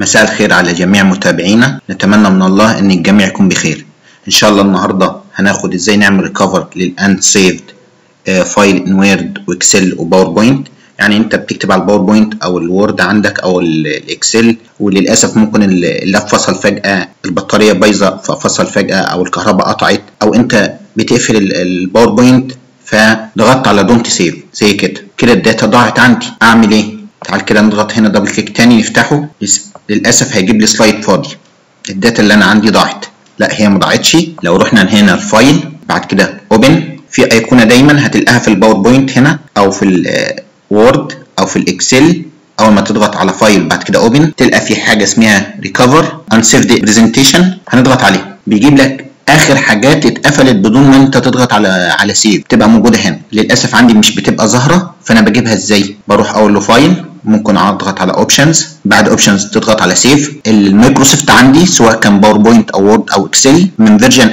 مساء الخير على جميع متابعينا نتمنى من الله ان الجميع يكون بخير ان شاء الله النهارده هناخد ازاي نعمل ريكفر للان سيفد فايل ان وورد واكسل وباوربوينت يعني انت بتكتب على الباوربوينت او الوورد عندك او الاكسل وللاسف ممكن اللاب فصل فجاه البطاريه بايظه ففصل فجاه او الكهرباء قطعت او انت بتقفل الباوربوينت فضغطت على دونت سيف زي كده كده الداتا ضاعت عندي اعمل ايه تعال كده نضغط هنا دبل كليك تاني نفتحه للاسف هيجيب لي سلايد فاضي الداتا اللي انا عندي ضاعت لا هي ما ضاعتش لو رحنا هنا الفايل بعد كده اوبن في ايقونه دايما هتلاقيها في الباوربوينت هنا او في الوورد او في الاكسل اول ما تضغط على فايل بعد كده اوبن تلقى في حاجه اسمها ريكفر انسيفد برزنتيشن هنضغط عليه بيجيب لك اخر حاجات اتقفلت بدون ما انت تضغط على على سيف تبقى موجوده هنا للاسف عندي مش بتبقى ظاهره فانا بجيبها ازاي بروح اول له فايل ممكن اضغط على اوبشنز بعد اوبشنز تضغط على سيف المايكروسوفت عندي سواء كان باوربوينت او وورد او اكسل من فيرجن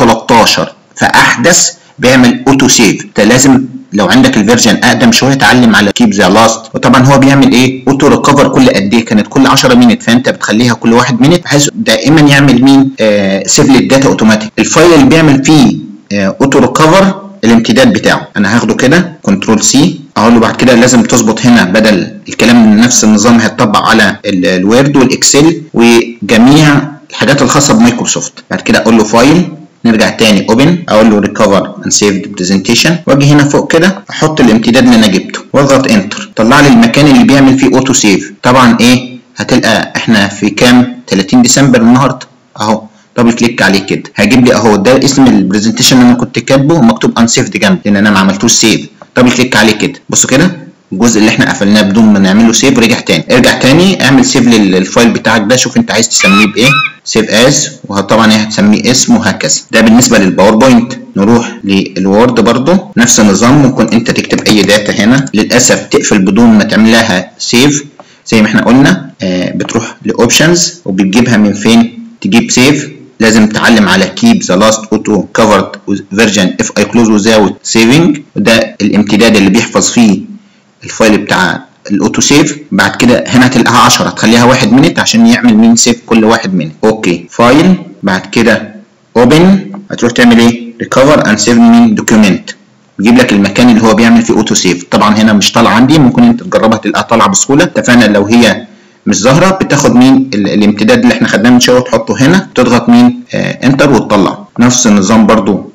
2013 فاحدث بيعمل اوتو سيف انت لازم لو عندك الفيرجن اقدم شويه تعلم على كيب ذا لاست وطبعا هو بيعمل ايه اوتو ريكفر كل قد ايه كانت كل 10 مينت فانت بتخليها كل 1 مينت بحيث دائما يعمل مين آه سيف للداتا اوتوماتيك الفايل اللي بيعمل فيه آه اوتو ريكفر الامتداد بتاعه انا هاخده كده كنترول سي اقول له بعد كده لازم تظبط هنا بدل الكلام من نفس النظام هيتطبق على الوورد والاكسل وجميع الحاجات الخاصه بمايكروسوفت بعد كده اقول له فايل نرجع تاني اوبن اقول له ريكفر اند سيفد برزنتيشن واجي هنا فوق كده احط الامتداد اللي انا جبته واضغط انتر طلع لي المكان اللي بيعمل فيه اوتو سيف طبعا ايه هتلقى احنا في كام 30 ديسمبر النهارده اهو دبل كليك عليه كده هيجيب لي اهو ده اسم البرزنتيشن اللي انا كنت كاتبه مكتوب انسيفد جنب لان انا ما عملتوش سيف دبل كليك عليه كده بصوا كده الجزء اللي احنا قفلناه بدون ما نعمل له سيف رجع تاني ارجع تاني اعمل سيف للفايل بتاعك ده شوف انت عايز تسميه بايه سيف از وطبعا هتسميه اسم وهكذا ده بالنسبه للباوربوينت نروح للوورد برضو نفس النظام ممكن انت تكتب اي داتا هنا للاسف تقفل بدون ما تعمل لها سيف زي ما احنا قلنا آه بتروح لاوبشنز وبتجيبها من فين تجيب سيف لازم تعلم على keep the last auto covered version if I close without saving وده الامتداد اللي بيحفظ فيه الفايل بتاع الاوتو سيف بعد كده هنا هتلاقيها 10 تخليها واحد منت عشان يعمل مين سيف كل واحد منت اوكي فايل بعد كده اوبن هتروح تعمل ايه ريكفر اند سيف مين دوكيومنت يجيب لك المكان اللي هو بيعمل فيه اوتو سيف طبعا هنا مش طالعه عندي ممكن انت تجربها تلقاها طالعه بسهوله اتفقنا لو هي مش ظاهره بتاخد مين الامتداد اللي احنا خدناه من شويه وتحطه هنا تضغط مين آه انتر وتطلع نفس النظام برضو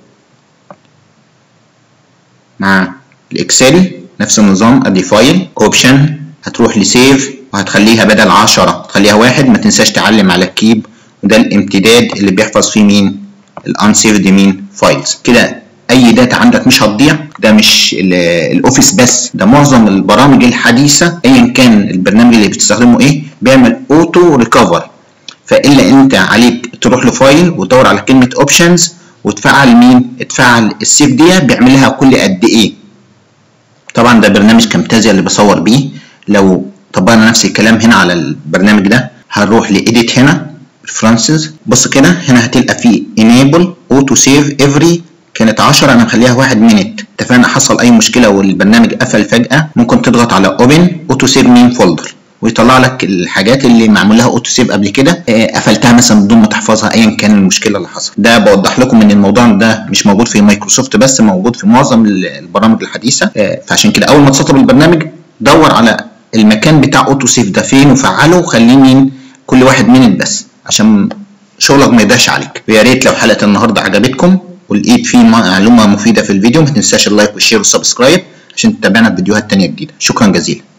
مع الاكسل نفس النظام ادي فايل اوبشن هتروح لسيف وهتخليها بدل 10 تخليها واحد ما تنساش تعلم على الكيب وده الامتداد اللي بيحفظ فيه مين الانسيفد مين فايلز كده اي داتا عندك مش هتضيع ده مش الاوفيس بس ده معظم البرامج الحديثه ايا كان البرنامج اللي بتستخدمه ايه بيعمل اوتو ريكفر فالا انت عليك تروح لفايل وتدور على كلمه اوبشنز وتفعل مين تفعل السيف دي بيعملها كل قد ايه طبعا ده برنامج كامتازيا اللي بصور بيه لو طبقنا نفس الكلام هنا على البرنامج ده هنروح لايديت هنا فرانسيس بص كده هنا هتلقى فيه enable auto save every كانت 10 انا مخليها 1 مينت اتفقنا حصل اي مشكله والبرنامج قفل فجاه ممكن تضغط على اوبن اوتو سيف مين فولدر ويطلع لك الحاجات اللي معمول لها اوتو سيف قبل كده قفلتها مثلا بدون ما تحفظها ايا كان المشكله اللي حصلت ده بوضح لكم ان الموضوع ده مش موجود في مايكروسوفت بس موجود في معظم البرامج الحديثه فعشان كده اول ما تسطب البرنامج دور على المكان بتاع اوتو سيف ده فين وفعله وخليه مين كل واحد مينت بس عشان شغلك ما يضيعش عليك ويا ريت لو حلقه النهارده عجبتكم ولقيت فيه معلومه مفيده في الفيديو ما تنساش اللايك والشير والسبسكرايب عشان تتابعنا في فيديوهات تانية جديده شكرا جزيلا